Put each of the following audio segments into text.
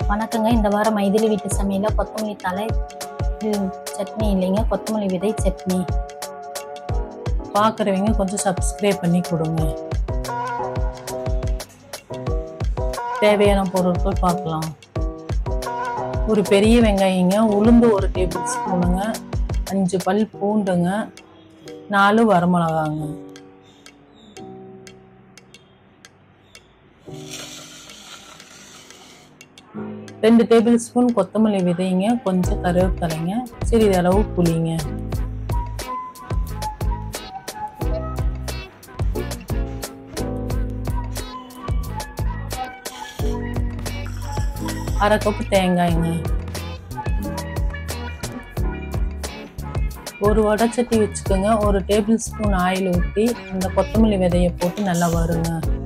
வணக்கங்க இந்த வாரம் மைதிலி வீட்டு சமையலில் கொத்தமல்லி தலை இது சட்னி இல்லைங்க கொத்தமல்லி விதை சட்னி பார்க்குறவங்க கொஞ்சம் சப்ஸ்கிரைப் பண்ணி கொடுங்க தேவையான பொருட்கள் பார்க்கலாம் ஒரு பெரிய வெங்காயங்க உளுந்து ஒரு டேபிள் ஸ்பூனுங்க அஞ்சு பல் பூண்டுங்க நாலு வரமிளகாங்க ரெண்டு டேபிள் ஸ்பூன் கொத்தமல்லி விதைங்க கொஞ்சம் கருவேப்பிலைங்க சிறிதளவு புளிங்க அரை கப்பு தேங்காய்ங்க ஒரு வடைச்சட்டி வச்சுக்கோங்க ஒரு டேபிள் ஸ்பூன் ஆயில் ஊற்றி அந்த கொத்தமல்லி விதையை போட்டு நல்லா வருங்க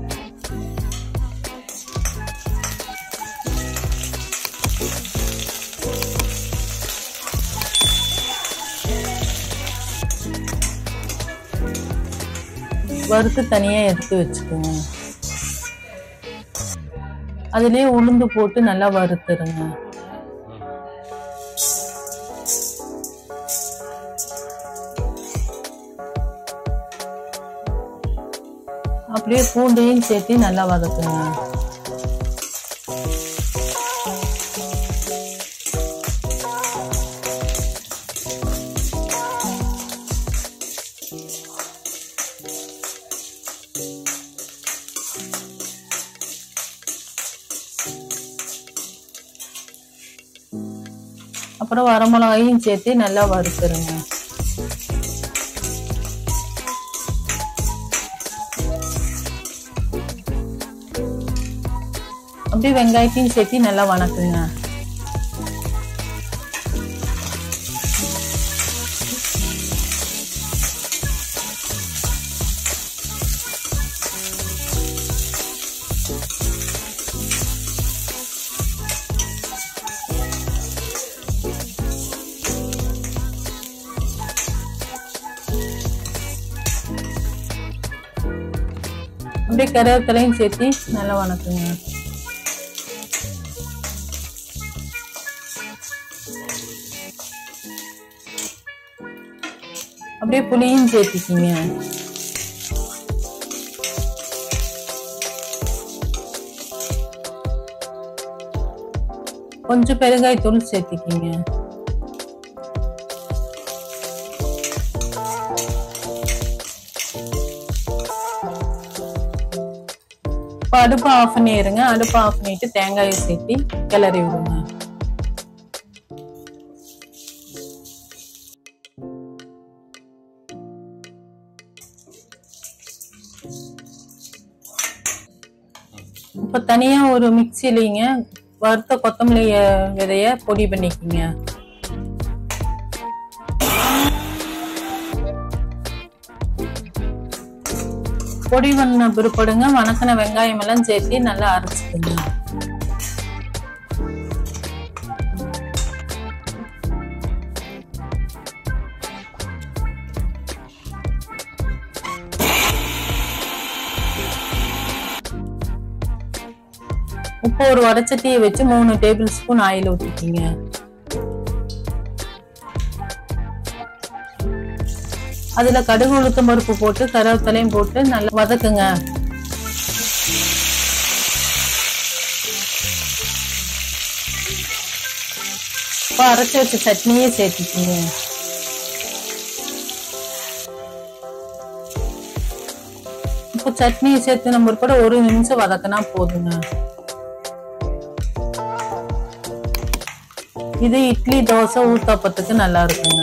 வறுத்து தனியாக எடுத்து வச்சுக்கோங்க அதுலேயே உளுந்து போட்டு நல்லா வறுத்துருங்க அப்படியே பூண்டையும் சேர்த்து நல்லா வதக்குங்க அப்புறம் வரமிளகாயும் சேர்த்து நல்லா வறுத்துருங்க அப்படியே வெங்காயத்தையும் சேர்த்து நல்லா வணக்குங்க அப்படியே கருவேப்பிலையும் சேர்த்து நல்லா வணக்குங்க அப்படியே புளியும் சேர்த்துக்கிங்க கொஞ்சம் பெருங்காயத்தூள் சேர்த்துக்கிங்க இப்போ அடுப்பை ஆஃப் பண்ணிடுங்க அடுப்பை ஆஃப் பண்ணிட்டு தேங்காயை சேர்த்து கிளறி விடுங்க இப்போ தனியாக ஒரு மிக்சிலிங்க வறுத்த கொத்தமல்லி விதைய பொடி பண்ணிக்கிங்க பொடி பண்ண பிற்பாடுங்க வணக்கின வெங்காயம் எல்லாம் சேர்த்து நல்லா அரைச்சிக்கோங்க இப்போ ஒரு வடச்சட்டியை வச்சு மூணு டேபிள் ஸ்பூன் ஆயில் ஊற்றிக்கிங்க அதுல கடுகு உளுத்தம் பருப்பு போட்டு கருவேப்பிலையும் போட்டு நல்லா வதக்குங்க இப்போ அரைச்சி வச்ச சட்னியே சேர்த்துக்கிங்க இப்போ சட்னியை சேர்த்து நம்ம கூட ஒரு நிமிஷம் வதக்கினா போதுங்க இது இட்லி தோசை ஊத்தாப்பத்துக்கு நல்லா இருக்குங்க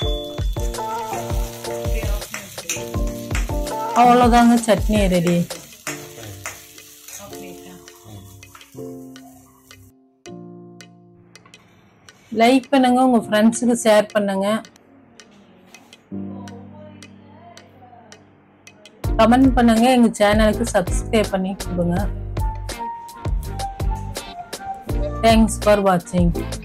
அவ்வளோதாங்க சட்னி ரெடி லைக் பண்ணுங்க உங்க ஃப்ரெண்ட்ஸுக்கு ஷேர் பண்ணுங்க கமெண்ட் பண்ணுங்க எங்க சேனலுக்கு சப்ஸ்கிரைப் பண்ணி கொடுங்க தேங்க்ஸ் ஃபார் வாட்சிங்